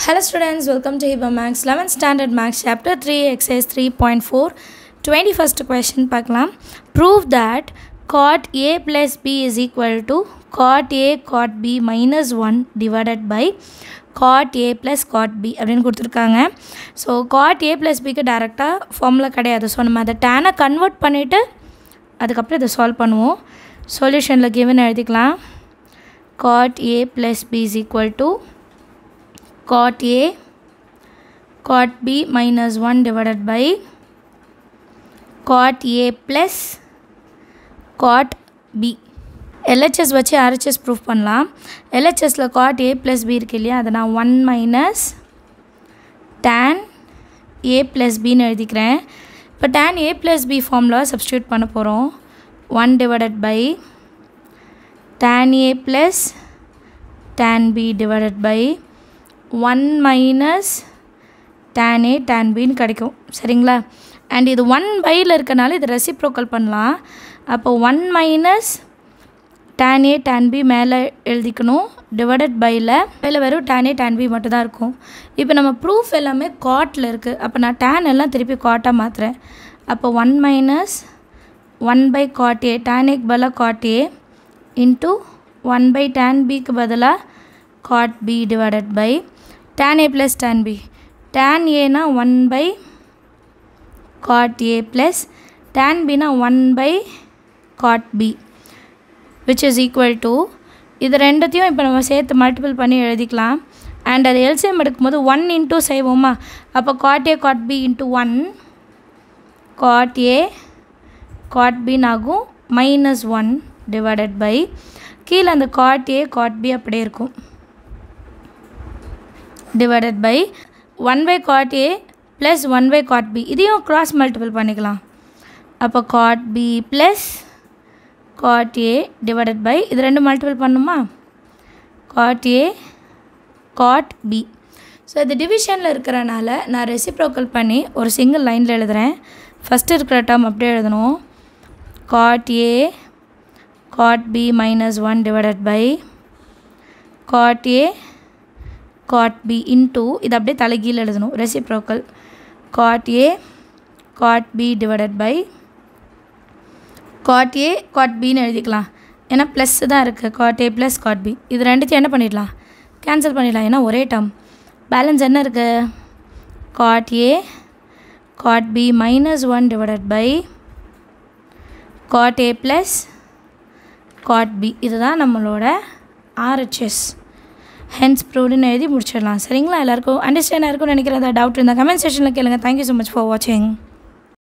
Hello students, welcome to Hiba Max 11th Standard Max Chapter 3 Exercise 3.4 21st question பார்க்கலாம் Prove that cot A plus B is equal to cot A cot B minus 1 divided by cot A plus cot B அப்படின்னு கொடுத்துருக்காங்க so cot A plus Bக்கு டேரெக்டாக formula கிடையாது so நம்ம அதை டேனை convert பண்ணிவிட்டு அதுக்கப்புறம் இதை சால்வ் பண்ணுவோம் சொல்யூஷனில் கிவன் எழுதிக்கலாம் cot A plus B is equal to cot A cot B minus 1 divided by cot A plus cot B LHS வச்சு RHS ப்ரூஃப் பண்ணலாம் LHSல cot A plus B இருக்கு இல்லையா அதை நான் one minus tan A plus பின்னு எழுதிக்கிறேன் இப்போ tan A plus B ஃபார்மில் சப்ஸ்டியூட் பண்ண போகிறோம் one divided by tan A plus tan B divided by 1 minus tan A tan Bன்னு கிடைக்கும் சரிங்களா அண்ட் இது ஒன் பையில் இருக்கனால இது ரெசிப்ரோக்கல் பண்ணலாம் அப்போ one minus tan A tan B மேலே எழுதிக்கணும் டிவைடட் பையில் மேலே வெறும் tan A tan B மட்டும் தான் இருக்கும் இப்போ நம்ம ப்ரூஃப் எல்லாமே காட்டில் இருக்குது அப்போ நான் tan எல்லாம் திருப்பி காட்டாக மாற்றுறேன் அப்போ one minus one by cot A tan ஏக்கு பதிலாக cot A into one by tan பிக்கு பதிலாக cot B divided by tan A plus tan பி tan ஏனா one by cot A plus tan பினா one by cot B which is equal to இது ரெண்டுத்தையும் இப்போ நம்ம சேர்த்து மல்டிபிள் பண்ணி எழுதிக்கலாம் அண்ட் அது எல்சிஎம் எடுக்கும்போது ஒன் இன்ட்டு செய்வோமா அப்போ cot A cot B into one cot A cot பின்னு ஆகும் மைனஸ் ஒன் டிவைடட் பை கீழே அந்த காட் ஏ காட் பி அப்படியே இருக்கும் divided by one by cot A plus one by cot B இதையும் க்ராஸ் மல்டிபிள் பண்ணிக்கலாம் அப்போ cot B plus cot A divided by இது ரெண்டு மல்டிபிள் பண்ணுமா cot A cot B so இது டிவிஷனில் இருக்கிறனால நான் ரெசிப்ரோக்கல் பண்ணி ஒரு சிங்கிள் லைனில் எழுதுகிறேன் ஃபஸ்ட்டு இருக்கிற டேர்ம் அப்படியே எழுதணும் cot A cot B minus one divided by cot A cot B into இது அப்படியே தலைகீழ் எழுதணும் reciprocal cot A cot B divided by cot A cot பின்னு எழுதிக்கலாம் ஏன்னா ப்ளஸ் தான் இருக்குது cot A plus cot B இது ரெண்டுத்தையும் என்ன பண்ணிடலாம் கேன்சல் பண்ணிடலாம் ஏன்னா ஒரே டேர்ம் பேலன்ஸ் என்ன இருக்குது cot A cot B minus one divided by cot A plus cot B இதுதான் நம்மளோட ஆர்ஹெச்எஸ் ஹென்ஸ் ப்ரூவ்டுன்னு எழுதி முடிச்சிடலாம் சரிங்களா எல்லாருக்கும் அண்டர்ஸ்டாண்டாக இருக்கும்னு நினைக்கிறேன் டவுட் இருந்தால் கமெண்ட் செக்ஷனில் கேளுங்க தேங்க்யூ ஸோ மச் ஃபார் வாட்சிங்